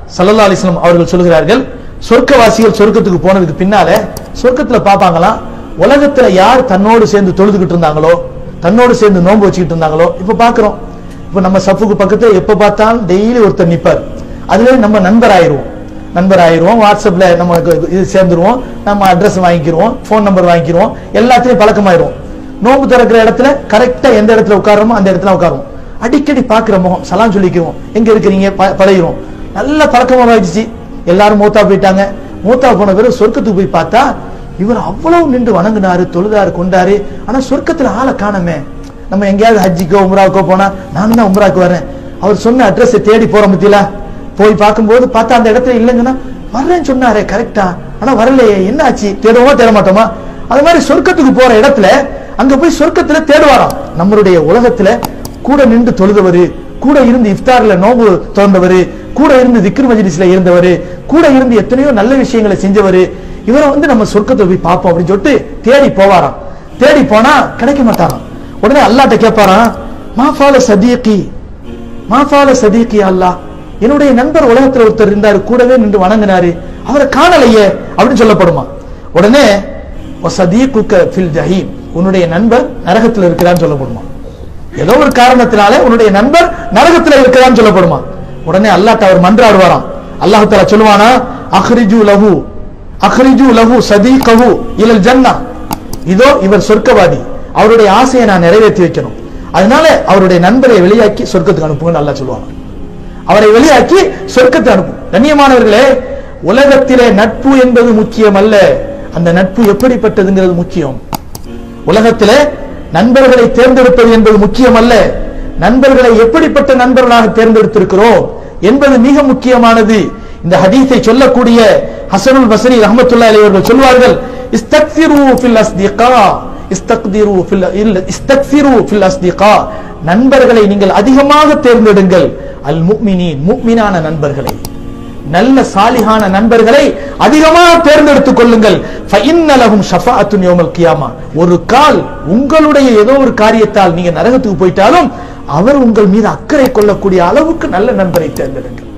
சல்லல்லா அலிஸ்லாம் அவர்கள் சொல்கிறார்கள் சொர்க்கவாசிகள் சொர்க்கத்துக்கு போனதுக்கு பின்னால சொர்க்கத்துல பார்ப்பாங்களாம் உலகத்துல யார் தன்னோடு சேர்ந்து தொழுதுகிட்டு இருந்தாங்களோ தன்னோடு சேர்ந்து நோன்பு வச்சுக்கிட்டு இருந்தாங்களோ இப்ப பாக்குறோம் இப்ப நம்ம சஃபுக்கு பக்கத்துல எப்ப பார்த்தாலும் டெய்லி ஒருத்தர் நிப்பார் அதுல நம்ம நண்பர் ஆயிருவோம் நண்பர் ஆயிருவோம் வாட்ஸ்அப்ல நம்ம இது சேர்ந்துருவோம் நம்ம அட்ரஸ் வாங்கிக்கிறோம் ஃபோன் நம்பர் வாங்கிக்கிறோம் எல்லாத்தையும் பழக்கமாயிருவோம் நோன்பு திறக்கிற இடத்துல கரெக்டா எந்த இடத்துல உட்காரமோ அந்த இடத்துல உட்காருவோம் அடிக்கடி பாக்குற முகம் சலாம் சொல்லிக்கிறோம் எங்க இருக்கிறீங்க ப- பழகிறோம் நல்ல பழக்கமாயிடுச்சு எல்லாரும் மூத்தா போயிட்டாங்க மூத்தா போன பிறகு சொர்க்கத்துக்கு போய் பார்த்தா இவர் அவ்வளவு நின்று வணங்குனாரு தொழுதாரு கொண்டாரு ஆனா சொர்க்கத்துல ஆளை காணமே நம்ம எங்கேயாவது ஹஜ்ஜிக்கோ உம்ராவுக்கோ போனா நான் தான் உம்ராவுக்கு வரேன் அவர் சொன்ன அட்ரஸ் தேடி போறோம் பத்தியில போய் பார்க்கும்போது பார்த்தா அந்த இடத்துல இல்லைங்கன்னா வர்றேன்னு சொன்னாரே கரெக்டா ஆனா வரலையே என்ன ஆச்சு தேடுவோமா தேட மாட்டோமா அது மாதிரி சொர்க்கத்துக்கு போற இடத்துல அங்க போய் சொர்க்கத்துல தேடுவாராம் நம்மளுடைய உலகத்துல கூட நின்று தொழுதவரு கூட இருந்து இஃப்தார்ல நோம்பு திறந்தவரு கூட இருந்து திக்ர் மஜ்லிஸ்ல இருந்தவரு கூட இருந்து எத்தனையோ நல்ல விஷயங்களை செஞ்சவரு இவரை வந்து நம்ம சொர்க்கத்தை போய் பார்ப்போம் அப்படின்னு சொல்லிட்டு தேடி போவாராம் தேடி போனா கிடைக்க மாட்டாராம் உடனே அல்லாட்ட கேட்பாராம் மாஃபால சதீகி மாஃபால சதீகி அல்லாஹ் என்னுடைய நண்பர் உலகத்துல ஒருத்தர் இருந்தாரு கூடவே நின்று வணங்கினாரு அவரை காணலையே அப்படின்னு சொல்லப்படுமா உடனே சதீகுக்க ஃபில் ஜஹீம் உன்னுடைய நண்பர் நரகத்துல இருக்கிறான்னு சொல்லப்படுமா ஏதோ ஒரு காரணத்தினாலே உன்னுடைய நண்பர் நரகத்துல இருக்கிறான்னு சொல்லப்படுமா உடனே அல்லாஹ் அவர் மன்றாடுவாராம் அல்லாஹ் தஆலா சொல்லுவானா அஹ்ரிஜு லஹு அஹ்ரிஜு லஹு சதீகஹு இலல் ஜன்னah இதோ இவர் சொர்க்கவாதி அவருடைய ஆசையை நான் நிறைவேற்றி வைக்கணும் அதனால அவருடைய நண்பரை வெளியாக்கி சொர்க்கத்துக்கு அனுப்புங்கன்னு அல்லாஹ் சொல்லுவாங்க அவரை வெளியாக்கி சொர்க்கத்தை அனுப்பும் கண்ணியமானவர்களே உலகத்திலே நட்பு என்பது முக்கியம் அல்ல அந்த நட்பு எப்படிப்பட்டதுங்கிறது முக்கியம் உலகத்திலே நண்பர்களை தேர்ந்தெடுப்பது என்பது முக்கியம் அல்ல நண்பர்களை எப்படிப்பட்ட நண்பர்களாக தேர்ந்தெடுத்திருக்கிறோம் என்பது மிக முக்கியமானது இந்த ஹதீஸை சொல்லக்கூடிய ஹசனுல் பஸ்ரி ரஹ்மத்துல்லாஹி அலைஹி அவர்கள் சொல்வார்கள் இஸ்தக்சிரு ஃபில் அஸ்திகா இஸ்தக்திரு ஃபில் இல்ல இஸ்தக்சிரு ஃபில் அஸ்திகா நண்பர்களை நீங்கள் அதிகமாக தேர்ந்தெடுங்கள் அல் முஃமினீன் முஃமினான நண்பர்களை நல்ல சாலிகான நண்பர்களை அதிகமாக தேர்ந்தெடுத்துக் கொள்ளுங்கள் ஃபஇன்ன லஹும் ஷஃபாஅத்துன் யௌமல் கியாமா ஒரு கால் உங்களுடைய ஏதோ ஒரு காரியத்தால் நீங்க நரகத்துக்கு போயிட்டாலும் அவர் உங்கள் மீது அக்கறை கொள்ளக்கூடிய அளவுக்கு நல்ல நண்பரை தேர்ந்தெடுங்கள்